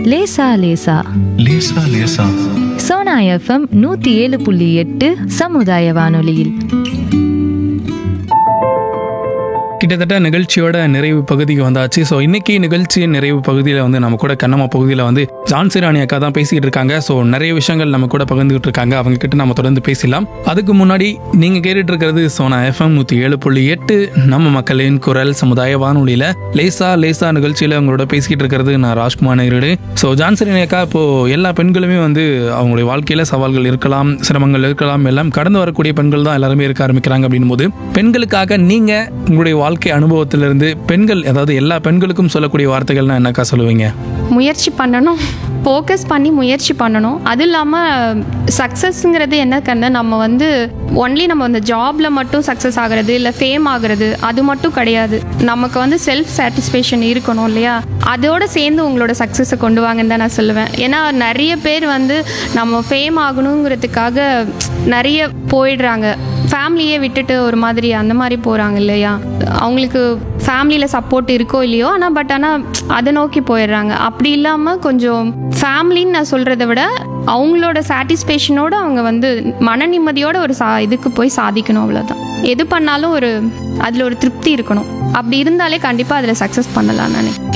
லேசா லேசா லேசா லேசா சோனா எஃப்எம் நூத்தி ஏழு புள்ளி எட்டு சமுதாய வானொலியில் கிட்டத்தட்ட நிகழ்ச்சியோட நிறைவு பகுதிக்கு வந்தாச்சு ஸோ இன்னைக்கு நிகழ்ச்சியின் நிறைவு பகுதியில் வந்து நம்ம கூட கண்ணம்மா பகுதியில் வந்து ஜான்சி ராணி அக்கா தான் பேசிக்கிட்டு இருக்காங்க ஸோ நிறைய விஷயங்கள் நம்ம கூட பகிர்ந்துகிட்டு இருக்காங்க அவங்க கிட்ட நம்ம தொடர்ந்து பேசலாம் அதுக்கு முன்னாடி நீங்கள் கேட்டுட்டு இருக்கிறது சோனா எஃப்எம் நூற்றி ஏழு புள்ளி எட்டு நம்ம மக்களின் குரல் சமுதாய வானொலியில் லேசா லேசா நிகழ்ச்சியில் அவங்களோட பேசிக்கிட்டு இருக்கிறது நான் ராஜ்குமார் நேரடு ஸோ ஜான்சி ராணி அக்கா இப்போ எல்லா பெண்களுமே வந்து அவங்களுடைய வாழ்க்கையில் சவால்கள் இருக்கலாம் சிரமங்கள் இருக்கலாம் எல்லாம் கடந்து வரக்கூடிய பெண்கள் தான் எல்லாருமே இருக்க ஆரம்பிக்கிறாங்க அப்படின்னும் போது பெண்களுக்காக நீங்க உங்களுடைய வாழ்க்கை அனுபவத்திலிருந்து பெண்கள் அதாவது எல்லா பெண்களுக்கும் சொல்லக்கூடிய வார்த்தைகள்னா என்னக்கா சொல்லுவீங்க முயற்சி பண்ணணும் ஃபோக்கஸ் பண்ணி முயற்சி பண்ணணும் அது இல்லாமல் சக்ஸஸ்ங்கிறது என்ன கண்ணு நம்ம வந்து ஒன்லி நம்ம அந்த ஜாபில் மட்டும் சக்ஸஸ் ஆகிறது இல்லை ஃபேம் ஆகிறது அது மட்டும் கிடையாது நமக்கு வந்து செல்ஃப் சாட்டிஸ்ஃபேக்ஷன் இருக்கணும் இல்லையா அதோட சேர்ந்து உங்களோட சக்ஸஸை கொண்டு வாங்கன்னு தான் நான் சொல்லுவேன் ஏன்னா நிறைய பேர் வந்து நம்ம ஃபேம் ஆகணுங்கிறதுக்காக நிறைய போயிடுறாங்க ஃபேமிலியே விட்டுட்டு ஒரு மாதிரி அந்த மாதிரி போகிறாங்க இல்லையா அவங்களுக்கு ஃபேமிலியில் சப்போர்ட் இருக்கோ இல்லையோ ஆனால் பட் ஆனால் அதை நோக்கி போயிடுறாங்க அப்படி இல்லாமல் கொஞ்சம் ஃபேமிலின்னு நான் சொல்கிறத விட அவங்களோட சாட்டிஸ்ஃபேக்ஷனோட அவங்க வந்து மன நிம்மதியோட ஒரு சா இதுக்கு போய் சாதிக்கணும் அவ்வளோதான் எது பண்ணாலும் ஒரு அதில் ஒரு திருப்தி இருக்கணும் அப்படி இருந்தாலே கண்டிப்பாக அதில் சக்ஸஸ் பண்ணலாம் நான்